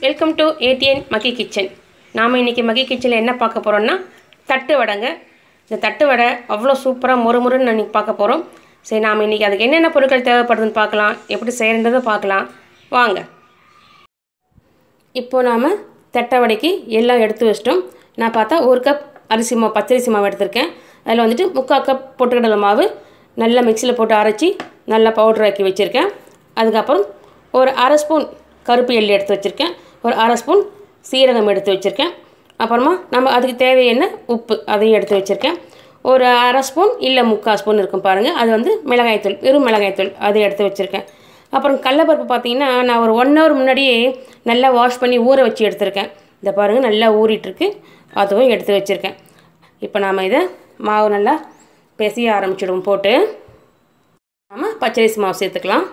welcome to ATN Mahi kitchen நாம் இன்றைக்கி மகி கிச்சனில் என்ன பார்க்க போகிறோம்னா தட்டு வடைங்க இந்த தட்டு வடை அவ்வளோ சூப்பராக மொறுமுறுன்னு இன்றைக்கி பார்க்க போகிறோம் சரி நாம் இன்றைக்கி அதுக்கு என்னென்ன பொருட்கள் தேவைப்படுதுன்னு பார்க்கலாம் எப்படி செய்கிறன்றதை பார்க்கலாம் வாங்க இப்போ நாம் தட்டை வடைக்கு எல்லாம் எடுத்து வச்சிட்டோம் நான் பார்த்தா ஒரு கப் அரிசி மாவு பச்சரிசி மாவு எடுத்திருக்கேன் அதில் வந்துட்டு முக்கால் கப் பொட்டுக்கடலை மாவு நல்லா மிக்சியில் போட்டு அரைச்சி நல்லா பவுடர் ஆக்கி வச்சுருக்கேன் அதுக்கப்புறம் ஒரு அரை ஸ்பூன் கருப்பு எள்ளு எடுத்து வச்சுருக்கேன் ஒரு அரை ஸ்பூன் சீரகம் எடுத்து வச்சுருக்கேன் அப்புறமா நம்ம அதுக்கு தேவையான உப்பு அதையும் எடுத்து வச்சுருக்கேன் ஒரு அரை ஸ்பூன் இல்லை முக்கால் ஸ்பூன் இருக்கும் பாருங்கள் அது வந்து மிளகாய்த்தூள் வெறும் மிளகாய்த்தூள் அதை எடுத்து வச்சுருக்கேன் அப்புறம் கடலப்பருப்பு பார்த்தீங்கன்னா நான் ஒரு ஒன் ஹவர் முன்னாடியே நல்லா வாஷ் பண்ணி ஊற வச்சு எடுத்திருக்கேன் இதை பாருங்கள் நல்லா ஊறிட்டுருக்கு அதுவும் எடுத்து வச்சுருக்கேன் இப்போ நாம் இதை மாவு நல்லா பிசைய ஆரம்பிச்சிடுவோம் போட்டு நாம் பச்சரிசி மாவு சேர்த்துக்கலாம்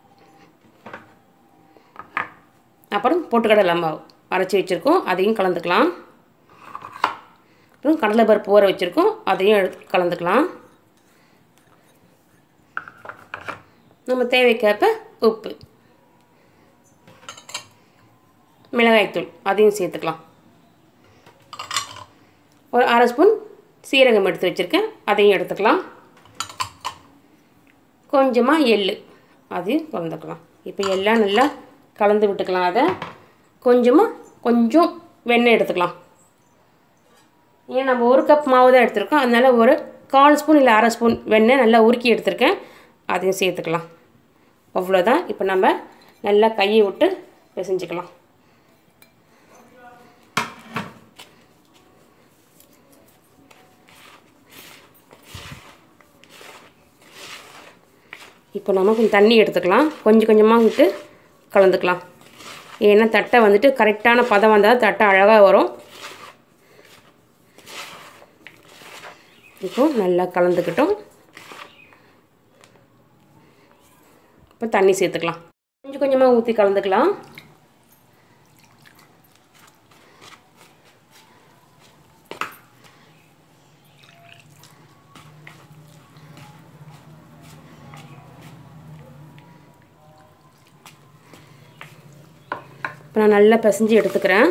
அப்புறம் பொட்டுக்கடலை மாவு அரைச்சி வச்சுருக்கோம் அதையும் கலந்துக்கலாம் அப்புறம் கடலை பருப்பு ஊற வச்சுருக்கோம் அதையும் எடுத்து கலந்துக்கலாம் நம்ம தேவைக்கேற்ப உப்பு மிளகாய்த்தூள் அதையும் சேர்த்துக்கலாம் ஒரு அரை ஸ்பூன் சீரகம் எடுத்து வச்சுருக்கேன் அதையும் எடுத்துக்கலாம் கொஞ்சமாக எள் அதையும் கலந்துக்கலாம் இப்போ எல்லாம் நல்லா கலந்து விட்டுக்கலாம் அதை கொஞ்சமாக கொஞ்சம் வெண்ணெய் எடுத்துக்கலாம் ஏன் நம்ம ஒரு கப் மாவு தான் எடுத்திருக்கோம் அதனால் ஒரு கால் ஸ்பூன் இல்லை அரை ஸ்பூன் வெண்ணெய் நல்லா உருக்கி எடுத்திருக்கேன் அதையும் சேர்த்துக்கலாம் அவ்வளோதான் இப்போ நம்ம நல்லா கையை விட்டு பிசைஞ்சிக்கலாம் இப்போ நம்ம கொஞ்சம் தண்ணி எடுத்துக்கலாம் கொஞ்சம் கொஞ்சமாக விட்டு கலந்துக்கலாம் ஏன்னா தட்டை வந்துட்டு கரெக்டான பதம் வந்தால் தட்டை அழகாக வரும் இப்போ நல்லா கலந்துக்கிட்டோம் இப்போ தண்ணி சேர்த்துக்கலாம் கொஞ்சம் கொஞ்சமாக ஊற்றி கலந்துக்கலாம் இப்போ நான் நல்லா பிசைஞ்சு எடுத்துக்கிறேன்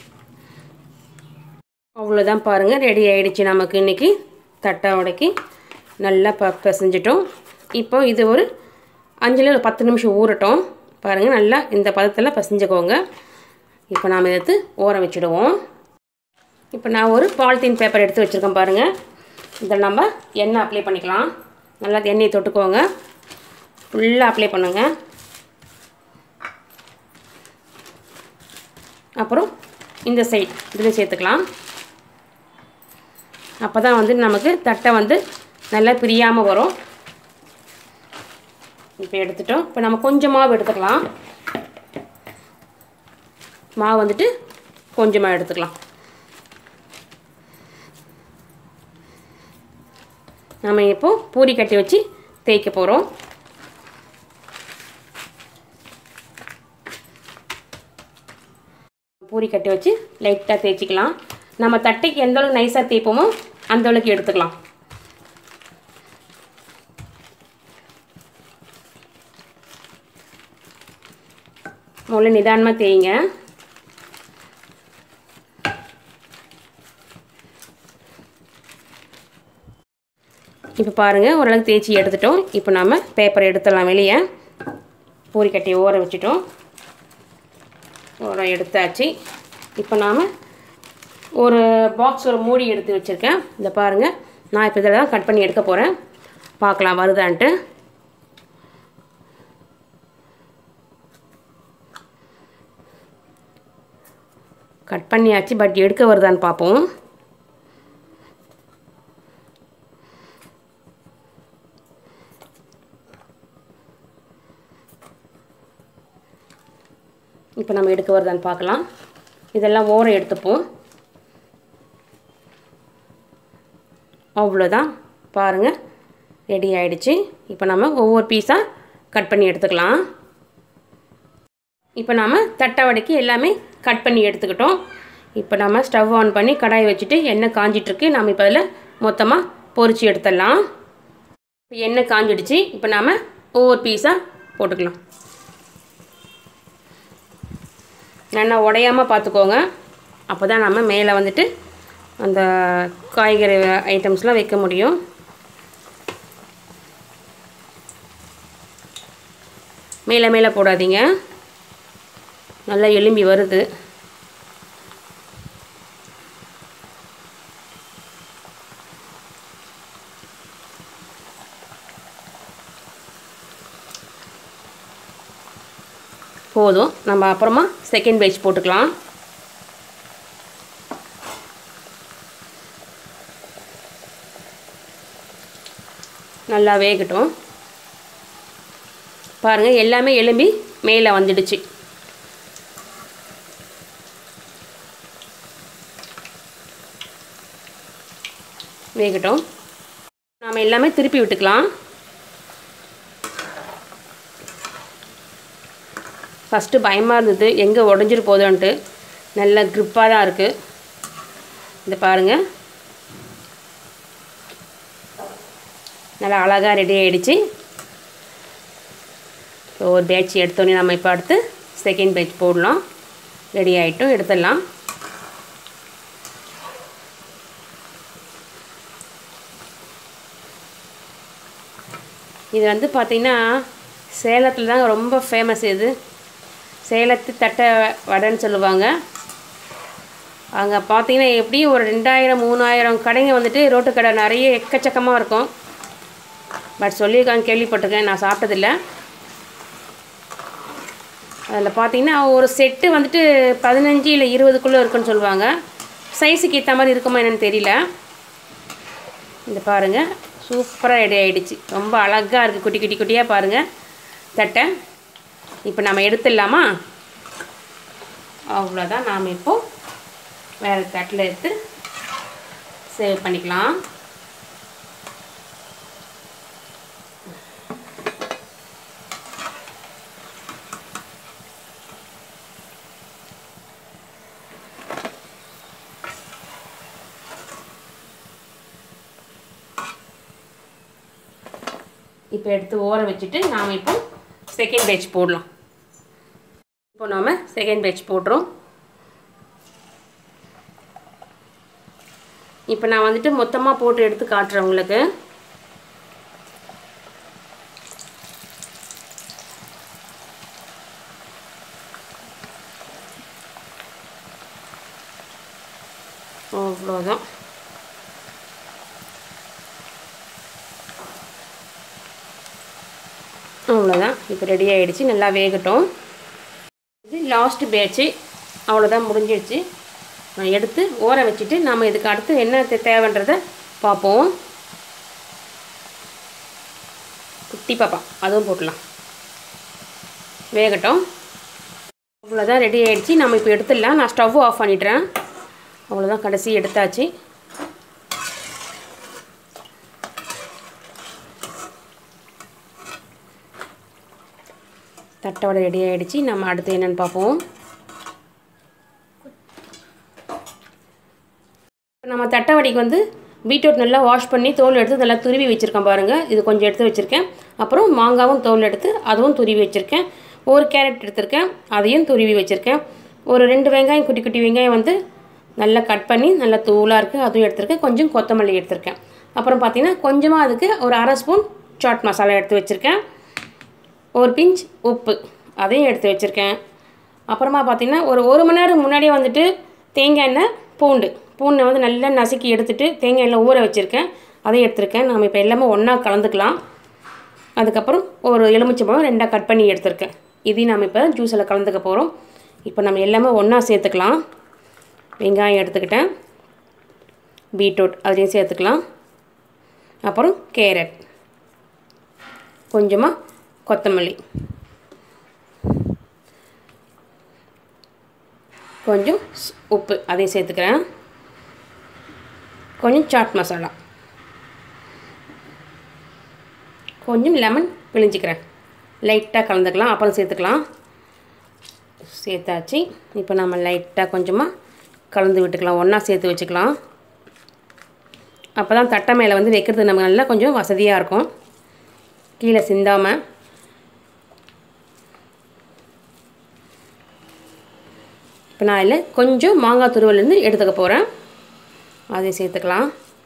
அவ்வளோதான் பாருங்கள் ரெடி ஆகிடுச்சு நமக்கு இன்றைக்கி தட்டை உடைக்கி நல்லா ப பிசைஞ்சிட்டோம் இப்போ இது ஒரு அஞ்சுல ஒரு பத்து நிமிஷம் ஊறட்டும் பாருங்கள் நல்லா இந்த பதத்தில் பிசைஞ்சுக்கோங்க இப்போ நாம் எடுத்து ஊற வச்சுடுவோம் இப்போ நான் ஒரு பாலித்தீன் பேப்பர் எடுத்து வச்சுருக்கேன் பாருங்கள் இதில் நம்ம எண்ணெய் அப்ளை பண்ணிக்கலாம் நல்லா எண்ணெயை தொட்டுக்கோங்க ஃபுல்லாக அப்ளை பண்ணுங்கள் அப்புறம் இந்த சைட் இதில் சேர்த்துக்கலாம் அப்போ தான் வந்து நமக்கு தட்டை வந்து நல்லா பிரியாமல் வரும் இப்போ எடுத்துட்டோம் இப்போ நம்ம கொஞ்சம் மாவு எடுத்துக்கலாம் மாவு வந்துட்டு கொஞ்சமாக எடுத்துக்கலாம் நம்ம இப்போது பூரி கட்டி வச்சு தேய்க்க போகிறோம் பூரி கட்டி வச்சு லைட்டாக தேய்ச்சிக்கலாம் நம்ம தட்டைக்கு எந்த அளவுக்கு நைஸாக தேய்ப்போமோ அந்த அளவுக்கு எடுத்துக்கலாம் முதல்ல நிதானமாக தேய்ங்க இப்போ பாருங்கள் ஓரளவுக்கு தேய்ச்சி எடுத்துட்டோம் இப்போ நம்ம பேப்பரை எடுத்துடலாம் வெளியே பூரி கட்டி ஊற வச்சுட்டோம் உரம் எடுத்தாச்சு இப்போ நாம் ஒரு பாக்ஸ் ஒரு மூடி எடுத்து வச்சுருக்கேன் இதை பாருங்கள் நான் இப்போ இதில் தான் கட் பண்ணி எடுக்க போகிறேன் பார்க்கலாம் வருதான்ட்டு கட் பண்ணியாச்சு பட் எடுக்க வருதான்னு பார்ப்போம் இப்போ நம்ம எடுக்க வருதான்னு பார்க்கலாம் இதெல்லாம் ஓரம் எடுத்துப்போம் அவ்வளோதான் பாருங்கள் ரெடி ஆகிடுச்சு இப்போ நம்ம ஒவ்வொரு பீஸாக கட் பண்ணி எடுத்துக்கலாம் இப்போ நாம் தட்டை வடைக்கு எல்லாமே கட் பண்ணி எடுத்துக்கிட்டோம் இப்போ நம்ம ஸ்டவ் ஆன் பண்ணி கடாய் வச்சுட்டு எண்ணெய் காஞ்சிட்ருக்கு நம்ம இப்போ அதில் மொத்தமாக பொரிச்சு எடுத்துடலாம் இப்போ எண்ணெய் காஞ்சிடுச்சு இப்போ நாம் ஒவ்வொரு பீஸாக போட்டுக்கலாம் நல்லா உடையாமல் பார்த்துக்கோங்க அப்போ தான் நம்ம மேலே வந்துட்டு அந்த காய்கறி ஐட்டம்ஸ்லாம் வைக்க முடியும் மேலே மேலே போடாதீங்க நல்லா எலும்பி வருது போதும் நம்ம அப்புறமா செகண்ட் பேட்ச் போட்டுக்கலாம் நல்லா வேகட்டும் பாருங்கள் எல்லாமே எலும்பி மேலே வந்துடுச்சு வேகட்டும் நாம் எல்லாமே திருப்பி விட்டுக்கலாம் ஃபஸ்ட்டு பயமாக இருந்தது எங்கே உடஞ்சிரு போதோன்ட்டு நல்ல க்ரிப்பாக தான் இருக்குது இந்த பாருங்கள் நல்லா அழகாக ரெடி ஆகிடுச்சு ஒரு பேட்ச் எடுத்தோடனே நம்ம இப்போ அடுத்து செகண்ட் பேட்ச் போடலாம் ரெடி ஆகிட்டும் எடுத்துடலாம் இது வந்து பார்த்திங்கன்னா சேலத்தில் தான் ரொம்ப ஃபேமஸ் இது சேலத்து தட்டை வடைன்னு சொல்லுவாங்க அங்கே பார்த்தீங்கன்னா எப்படியும் ஒரு ரெண்டாயிரம் மூணாயிரம் கடைங்க வந்துட்டு ரோட்டு கடை நிறைய எக்கச்சக்கமாக இருக்கும் பட் சொல்லியிருக்காங்க கேள்விப்பட்டிருக்கேன் நான் சாப்பிட்டதில்ல அதில் பார்த்தீங்கன்னா ஒரு செட்டு வந்துட்டு பதினஞ்சு இல்லை இருபதுக்குள்ளே இருக்குன்னு சொல்லுவாங்க சைஸுக்கு ஏற்ற மாதிரி இருக்குமா என்னன்னு தெரியல இந்த பாருங்கள் சூப்பராக ரெடி ஆகிடுச்சு ரொம்ப அழகாக இருக்குது குட்டி குட்டி குட்டியாக பாருங்கள் தட்டை இப்போ நம்ம எடுத்துடலாமா அவ்வளோதான் நாம் இப்போது வேறு தட்டில் எடுத்து சேவ் பண்ணிக்கலாம் இப்போ எடுத்து ஊற வச்சுட்டு நாம் இப்போ செகண்ட் பேட்ச் போடலாம் இப்போ நாம் செகண்ட் பேட்ச் போடுறோம் இப்போ நான் வந்துட்டு மொத்தமாக போட்டு எடுத்து காட்டுறேன் உங்களுக்கு அவ்வளோதான் அவ்வளோதான் இப்போ ரெடி ஆகிடுச்சு நல்லா வேகட்டும் இது லாஸ்ட் பேட்ச்சு அவ்வளோதான் முடிஞ்சிடுச்சு நான் எடுத்து ஊற வச்சுட்டு நம்ம இதுக்கு அடுத்து என்ன தே- தேவைன்றதை பார்ப்போம் குட்டி பாப்பா அதுவும் போட்டலாம் வேகட்டும் அவ்வளோதான் ரெடி ஆகிடுச்சு நம்ம இப்போ எடுத்துடலாம் நான் ஸ்டவ் ஆஃப் பண்ணிடுறேன் அவ்வளோதான் கடைசி எடுத்தாச்சு தட்டோட ரெடி ஆகிடுச்சு நம்ம அடுத்து என்னென்னு பார்ப்போம் நம்ம தட்டை வடைக்கு வந்து பீட்ரூட் நல்லா வாஷ் பண்ணி தோல் எடுத்து நல்லா துருவி வச்சுருக்கேன் பாருங்கள் இது கொஞ்சம் எடுத்து வச்சுருக்கேன் அப்புறம் மாங்காவும் தோல் எடுத்து அதுவும் துருவி வச்சுருக்கேன் ஒரு கேரட் எடுத்திருக்கேன் அதையும் துருவி வச்சுருக்கேன் ஒரு ரெண்டு வெங்காயம் குட்டி குட்டி வெங்காயம் வந்து நல்லா கட் பண்ணி நல்லா தூளாக இருக்குது அதுவும் எடுத்திருக்கேன் கொஞ்சம் கொத்தமல்லி எடுத்திருக்கேன் அப்புறம் பார்த்தீங்கன்னா கொஞ்சமாக அதுக்கு ஒரு அரை ஸ்பூன் சாட் மசாலா எடுத்து வச்சுருக்கேன் ஒரு பிஞ்ச் உப்பு அதையும் எடுத்து வச்சுருக்கேன் அப்புறமா பார்த்தீங்கன்னா ஒரு ஒரு மணி நேரம் முன்னாடியே வந்துட்டு தேங்காய் எண்ணெய் பூண்டு பூண்டை வந்து நல்லா நசுக்கி எடுத்துட்டு தேங்காய் எண்ணெய் ஊற வச்சுருக்கேன் அதையும் எடுத்திருக்கேன் நம்ம இப்போ எல்லாமே ஒன்றா கலந்துக்கலாம் அதுக்கப்புறம் ஒரு எலுமிச்சம்பழம் ரெண்டாக கட் பண்ணி எடுத்திருக்கேன் இதையும் நம்ம இப்போ ஜூஸில் கலந்துக்க போகிறோம் இப்போ நம்ம எல்லாமே ஒன்றா சேர்த்துக்கலாம் வெங்காயம் எடுத்துக்கிட்டேன் பீட்ரூட் அதையும் சேர்த்துக்கலாம் அப்புறம் கேரட் கொஞ்சமாக கொத்தமல்லி கொஞ்சம் ஸ்- உப்பு அதையும் சேர்த்துக்கிறேன் கொஞ்சம் சாட் மசாலா கொஞ்சம் லெமன் பிழிஞ்சிக்கிறேன் லைட்டாக கலந்துக்கலாம் அப்புறம் சேர்த்துக்கலாம் சேர்த்தாச்சு இப்போ நம்ம லைட்டாக கொஞ்சமாக கலந்து விட்டுக்கலாம் ஒன்றா சேர்த்து வச்சுக்கலாம் அப்போ தான் தட்டை மேலே வந்து வைக்கிறது நம்ம நல்லா கொஞ்சம் வசதியாக இருக்கும் கீழே சிந்தாமல் இப்போ நான் இதில் கொஞ்சம் மாங்காய் துருவலேருந்து எடுத்துக்க போகிறேன் அதையும் சேர்த்துக்கலாம்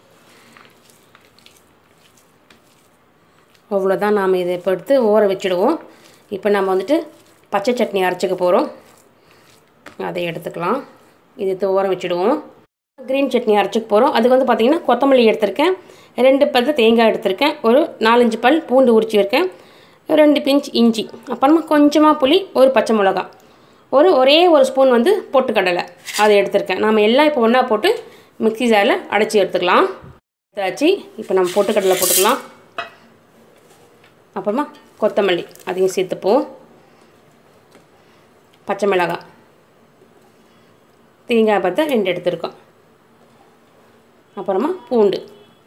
அவ்வளோதான் நாம் இதை இப்போ எடுத்து ஊற வச்சுடுவோம் இப்போ நம்ம வந்துட்டு பச்சை சட்னி அரைச்சிக்க போகிறோம் அதை எடுத்துக்கலாம் இது எடுத்து ஊற வச்சுடுவோம் க்ரீன் சட்னி அரைச்சிக்க போகிறோம் அதுக்கு வந்து பார்த்திங்கன்னா கொத்தமல்லி எடுத்திருக்கேன் ரெண்டு பத்து தேங்காய் எடுத்திருக்கேன் ஒரு நாலஞ்சு பல் பூண்டு உரிச்சு இருக்கேன் ரெண்டு பிஞ்ச் இஞ்சி அப்புறமா கொஞ்சமாக புளி ஒரு பச்சை மிளகா ஒரு ஒரே ஒரு ஸ்பூன் வந்து பொட்டுக்கடலை அதை எடுத்திருக்கேன் நாம் எல்லாம் இப்போ ஒன்றா போட்டு மிக்ஸி ஜாரில் அடைச்சி எடுத்துக்கலாம் எடுத்தாச்சு இப்போ நம்ம பொட்டுக்கடலை போட்டுக்கலாம் அப்புறமா கொத்தமல்லி அதையும் சேர்த்துப்போம் பச்சை மிளகாய் தேங்காய் பார்த்தா ரெண்டு எடுத்துருக்கோம் அப்புறமா பூண்டு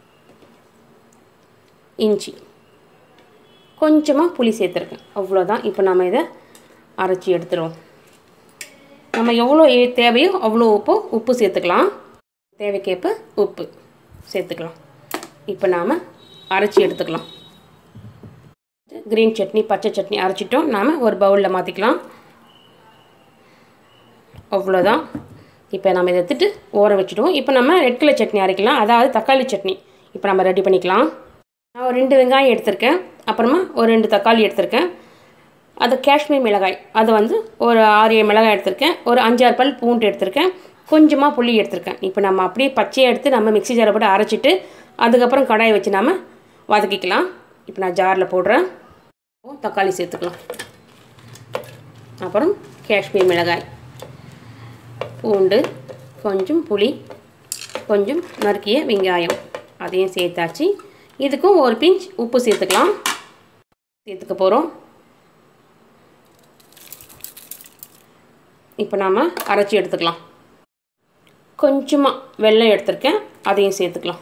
இஞ்சி கொஞ்சமாக புளி சேர்த்துருக்கேன் அவ்வளோதான் இப்போ நம்ம இதை அரைச்சி எடுத்துருவோம் நம்ம எவ்வளோ ஏ- தேவையோ அவ்வளோ உப்பு உப்பு சேர்த்துக்கலாம் தேவைக்கேற்ப உப்பு சேர்த்துக்கலாம் இப்போ நாம் அரைச்சி எடுத்துக்கலாம் க்ரீன் சட்னி பச்சை சட்னி அரைச்சிட்டோம் நாம் ஒரு பவுலில் மாற்றிக்கலாம் அவ்வளோதான் இப்போ நம்ம இதை எடுத்துட்டு ஊற வச்சுடுவோம் இப்போ நம்ம ரெட் கலர் சட்னி அரைக்கலாம் அதாவது தக்காளி சட்னி இப்போ நம்ம ரெடி பண்ணிக்கலாம் நான் ஒரு ரெண்டு வெங்காயம் எடுத்திருக்கேன் அப்புறமா ஒரு ரெண்டு தக்காளி எடுத்திருக்கேன் அது காஷ்மீர் மிளகாய் அது வந்து ஒரு ஆறு ஏழு மிளகாய் எடுத்திருக்கேன் ஒரு அஞ்சாறு பல் பூண்டு எடுத்திருக்கேன் கொஞ்சமாக புளி எடுத்திருக்கேன் இப்போ நம்ம அப்படியே பச்சையை எடுத்து நம்ம மிக்ஸி ஜாரை போட்டு அரைச்சிட்டு அதுக்கப்புறம் கடாயை வச்சு நாம வதக்கிக்கலாம் இப்போ நான் ஜாரில் போடுறேன் தக்காளி சேர்த்துக்கலாம் அப்புறம் காஷ்மீர் மிளகாய் பூண்டு கொஞ்சம் புளி கொஞ்சம் நறுக்கிய வெங்காயம் அதையும் சேர்த்தாச்சு இதுக்கும் ஒரு பிஞ்ச் உப்பு சேர்த்துக்கலாம் சேர்த்துக்க போகிறோம் இப்போ நாம் அரைச்சி எடுத்துக்கலாம் கொஞ்சமாக வெல்லம் எடுத்திருக்கேன் அதையும் சேர்த்துக்கலாம்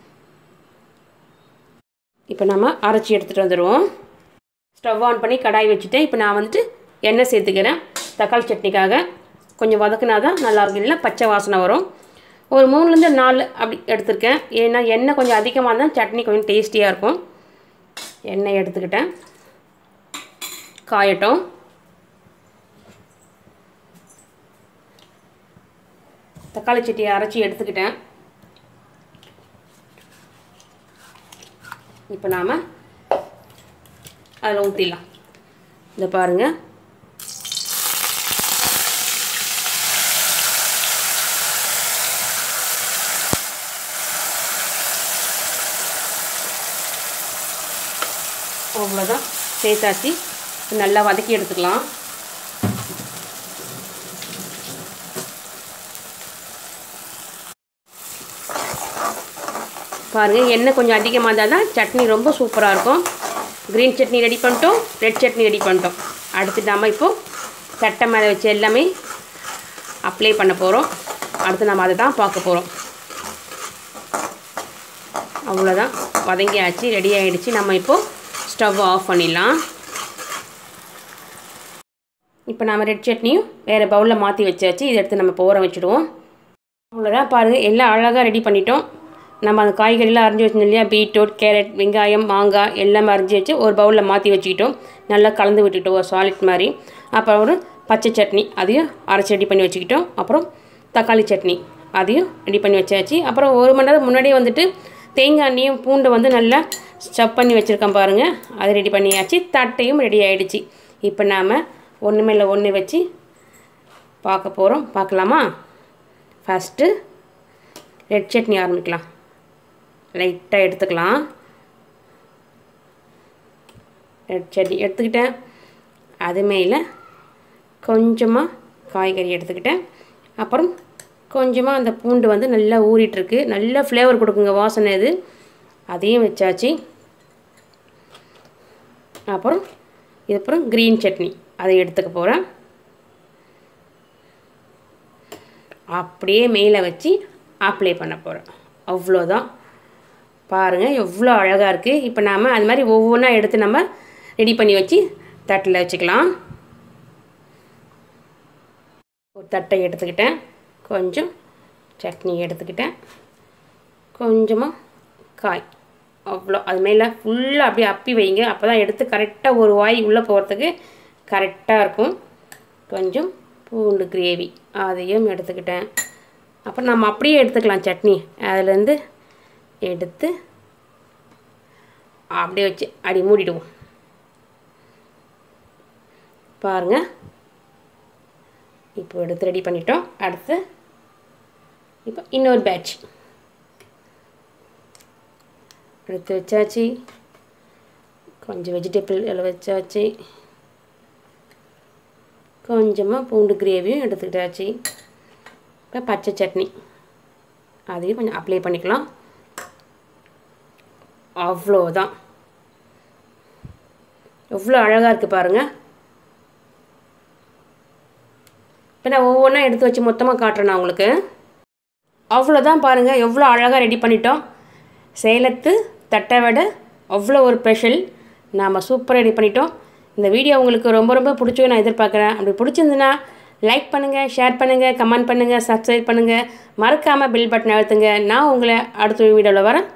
இப்போ நம்ம அரைச்சி எடுத்துகிட்டு வந்துடுவோம் ஸ்டவ் ஆன் பண்ணி கடாய் வச்சுட்டு இப்போ நான் வந்துட்டு எண்ணெய் சேர்த்துக்கிறேன் தக்காளி சட்னிக்காக கொஞ்சம் வதக்குனா தான் நல்லாயிருக்கும் இல்லை பச்சை வாசனை வரும் ஒரு மூணுலேருந்து நாலு அப்படி எடுத்திருக்கேன் ஏன்னா எண்ணெய் கொஞ்சம் அதிகமாக இருந்தால் சட்னி கொஞ்சம் டேஸ்டியாக இருக்கும் எண்ணெய் எடுத்துக்கிட்டேன் காயட்டும் தக்காளி சட்டியை அரைச்சி எடுத்துக்கிட்டேன் இப்போ நாம் அதில் ஊற்றிடலாம் இந்த பாருங்கள் அவ்வளோதான் சேர்த்தாச்சு நல்லா வதக்கி எடுத்துக்கலாம் பாருங்கள் எண்ணெய் கொஞ்சம் அதிகமாக இருந்தால் தான் சட்னி ரொம்ப சூப்பராக இருக்கும் க்ரீன் சட்னி ரெடி பண்ணிட்டோம் ரெட் சட்னி ரெடி பண்ணிட்டோம் அடுத்து நாம் இப்போது தட்டை மேலே வச்சு எல்லாமே அப்ளை பண்ண போகிறோம் அடுத்து நம்ம அதை தான் பார்க்க போகிறோம் அவ்வளோதான் வதங்கியாச்சு ரெடி ஆகிடுச்சு நம்ம இப்போது ஸ்டவ் ஆஃப் பண்ணிடலாம் இப்போ நாம் ரெட் சட்னியும் வேறு பவுலில் மாற்றி வச்சாச்சு இதை எடுத்து நம்ம இப்போ ஊற வச்சுடுவோம் அவ்வளோதான் பாருங்கள் எல்லாம் அழகாக ரெடி பண்ணிட்டோம் நம்ம அந்த காய்கறிலாம் அரிஞ்சு வச்சிருந்தோம் இல்லையா பீட்ரூட் கேரட் வெங்காயம் மாங்காய் எல்லாமே அரிஞ்சு வச்சு ஒரு பவுலில் மாற்றி வச்சுக்கிட்டோம் நல்லா கலந்து விட்டுட்டோம் ஒரு சாலிட் மாதிரி அப்புறம் ஒரு பச்சை சட்னி அதையும் அரைச்சி ரெடி பண்ணி வச்சுக்கிட்டோம் அப்புறம் தக்காளி சட்னி அதையும் ரெடி பண்ணி வச்சாச்சு அப்புறம் ஒரு மணி நேரம் முன்னாடியே வந்துட்டு தேங்காய் எண்ணெயும் பூண்டை வந்து நல்லா ஸ்டப் பண்ணி வச்சுருக்கேன் பாருங்கள் அது ரெடி பண்ணியாச்சு தட்டையும் ரெடி ஆகிடுச்சு இப்போ நாம் ஒன்று மேலே ஒன்று வச்சு பார்க்க போகிறோம் பார்க்கலாமா ஃபஸ்ட்டு ரெட் சட்னி ஆரம்பிக்கலாம் லைட்டாக எடுத்துக்கலாம் ரெட் சட்னி எடுத்துக்கிட்டேன் அது மேலே கொஞ்சமாக காய்கறி எடுத்துக்கிட்டேன் அப்புறம் கொஞ்சமாக அந்த பூண்டு வந்து நல்லா ஊறிட்டுருக்கு நல்ல ஃப்ளேவர் கொடுக்குங்க வாசனை இது அதையும் வச்சாச்சு அப்புறம் இது அப்புறம் க்ரீன் சட்னி அதை எடுத்துக்க போகிறேன் அப்படியே மேலே வச்சு அப்ளை பண்ண போகிறேன் அவ்வளோதான் பாருங்கள் எவ்வளோ அழகாக இருக்குது இப்போ நாம் அது மாதிரி ஒவ்வொன்றா எடுத்து நம்ம ரெடி பண்ணி வச்சு தட்டில் வச்சுக்கலாம் ஒரு தட்டை எடுத்துக்கிட்டேன் கொஞ்சம் சட்னி எடுத்துக்கிட்டேன் கொஞ்சமாக காய் அவ்வளோ அது மேலே ஃபுல்லாக அப்படியே அப்பி வைங்க அப்போ தான் எடுத்து கரெக்டாக ஒரு வாய் உள்ளே போகிறதுக்கு கரெக்டாக இருக்கும் கொஞ்சம் பூண்டு கிரேவி அதையும் எடுத்துக்கிட்டேன் அப்புறம் நம்ம அப்படியே எடுத்துக்கலாம் சட்னி அதுலேருந்து எடுத்து அப்படியே வச்சு அடி மூடிடுவோம் பாருங்கள் இப்போ எடுத்து ரெடி பண்ணிட்டோம் அடுத்து இப்போ இன்னொரு பேட்ச் எடுத்து வச்சாச்சு கொஞ்சம் வெஜிடபிள் எல்லாம் வச்சாச்சு கொஞ்சமாக பூண்டு கிரேவியும் எடுத்துக்கிட்டாச்சு இப்போ பச்சை சட்னி அதையும் கொஞ்சம் அப்ளை பண்ணிக்கலாம் அவ்வளோதான் எவ்வளோ அழகாக இருக்குது பாருங்கள் இப்போ நான் ஒவ்வொன்றா எடுத்து வச்சு மொத்தமாக காட்டுறேன் நான் உங்களுக்கு அவ்வளோதான் பாருங்கள் எவ்வளோ அழகாக ரெடி பண்ணிட்டோம் சேலத்து தட்டை வடை அவ்வளோ ஒரு ஸ்பெஷல் நாம் சூப்பராக ரெடி பண்ணிட்டோம் இந்த வீடியோ உங்களுக்கு ரொம்ப ரொம்ப பிடிச்சோ நான் எதிர்பார்க்குறேன் அப்படி பிடிச்சிருந்துன்னா லைக் பண்ணுங்கள் ஷேர் பண்ணுங்கள் கமெண்ட் பண்ணுங்கள் சப்ஸ்கிரைப் பண்ணுங்கள் மறக்காமல் பில் பட்டன் அழுத்துங்க நான் உங்களை அடுத்த வீடியோவில் வரேன்